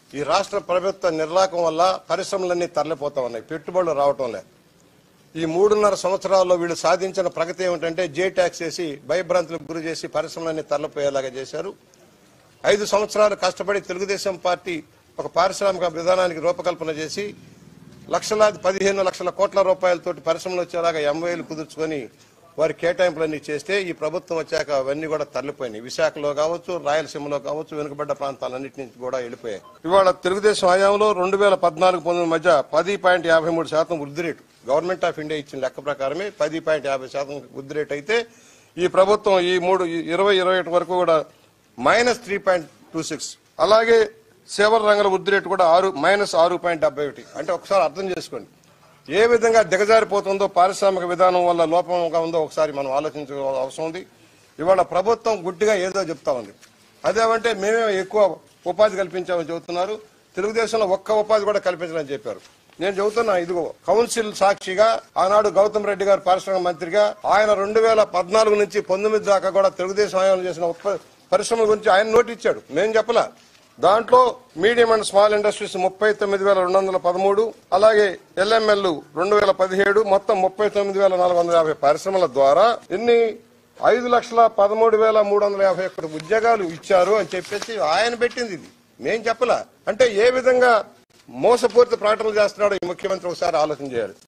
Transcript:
ఈ రాష్ట్ర ప్రభుత్వ నిర్లాకం వల్ల పరిశ్రమలన్నీ తరలిపోతా ఉన్నాయి పెట్టుబడులు రావటం లేదు ఈ మూడున్నర సంవత్సరాల్లో వీళ్ళు సాధించిన ప్రగతి ఏమిటంటే జే ట్యాక్స్ వేసి భయభ్రాంతులకు గురి చేసి పరిశ్రమలన్నీ తరలిపోయేలాగా చేశారు ఐదు సంవత్సరాలు కష్టపడి తెలుగుదేశం పార్టీ ఒక పారిశ్రామిక విధానానికి రూపకల్పన చేసి లక్షలాది పదిహేను లక్షల కోట్ల రూపాయలతోటి పరిశ్రమలు వచ్చేలాగా ఎంవైలు కుదుర్చుకొని వారి కేటాయింపులన్నీ చేస్తే ఈ ప్రభుత్వం వచ్చాక అవన్నీ కూడా తరలిపోయినాయి విశాఖలో కావచ్చు రాయలసీమలో కావచ్చు వెనుకబడ్డ ప్రాంతాలన్నింటి నుంచి కూడా వెళ్ళిపోయాయి ఇవాళ తెలుగుదేశం హయాంలో రెండు వేల పద్నాలుగు పంతొమ్మిది మధ్య పది పాయింట్ యాభై మూడు శాతం వృద్ధి రేటు గవర్నమెంట్ ఆఫ్ ఇండియా ఇచ్చిన లెక్క ప్రకారమే పది పాయింట్ యాభై శాతం వృద్ధి రేటు అయితే ఈ ప్రభుత్వం ఈ మూడు ఈ ఇరవై ఇరవై ఒకటి వరకు కూడా minus three point two six అలాగే సేవల రంగంలో వృద్ధి రేటు కూడా ఆరు మైనస్ ఆరు పాయింట్ డెబ్బై ఒకటి అంటే ఒకసారి అర్థం చేసుకోండి ఏ విధంగా దిగజారిపోతుందో పారిశ్రామిక విధానం వల్ల లోపంగా ఉందో ఒకసారి మనం ఆలోచించుకోవాల్సిన అవసరం ఉంది ఇవాళ ప్రభుత్వం గుడ్డిగా ఏదో చెప్తా ఉంది అదేమంటే మేమే ఎక్కువ ఉపాధి కల్పించామని చెబుతున్నారు తెలుగుదేశంలో ఒక్క ఉపాధి కూడా కల్పించాలని చెప్పారు నేను చెబుతున్నా ఇదిగో కౌన్సిల్ సాక్షిగా ఆనాడు గౌతమ్ రెడ్డి గారు పారిశ్రామిక మంత్రిగా ఆయన రెండు వేల పద్నాలుగు నుంచి పంతొమ్మిది దాకా కూడా తెలుగుదేశం హయాంలో చేసిన ఉత్ప- పరిశ్రమల గురించి ఆయన నోటు ఇచ్చాడు నేను చెప్పలా దాంట్లో మీడియం అండ్ స్మాల్ ఇండస్ట్రీస్ ముప్పై తొమ్మిది వేల రెండు వందల పదమూడు అలాగే ఎల్ఎంఎల్ రెండు వేల పదిహేడు మొత్తం ముప్పై తొమ్మిది వేల నాలుగు వందల యాభై పరిశ్రమల ద్వారా ఎన్ని ఐదు లక్షల పదమూడు వేల మూడు వందల యాభై ఒక్కటి ఉద్యోగాలు ఇచ్చారు అని చెప్పేసి ఆయన పెట్టింది ఇది మేం చెప్పలా అంటే ఏ విధంగా మోసపూరిత ప్రకటనలు చేస్తున్నాడో ఈ ముఖ్యమంత్రి ఒకసారి ఆలోచన చేయాలి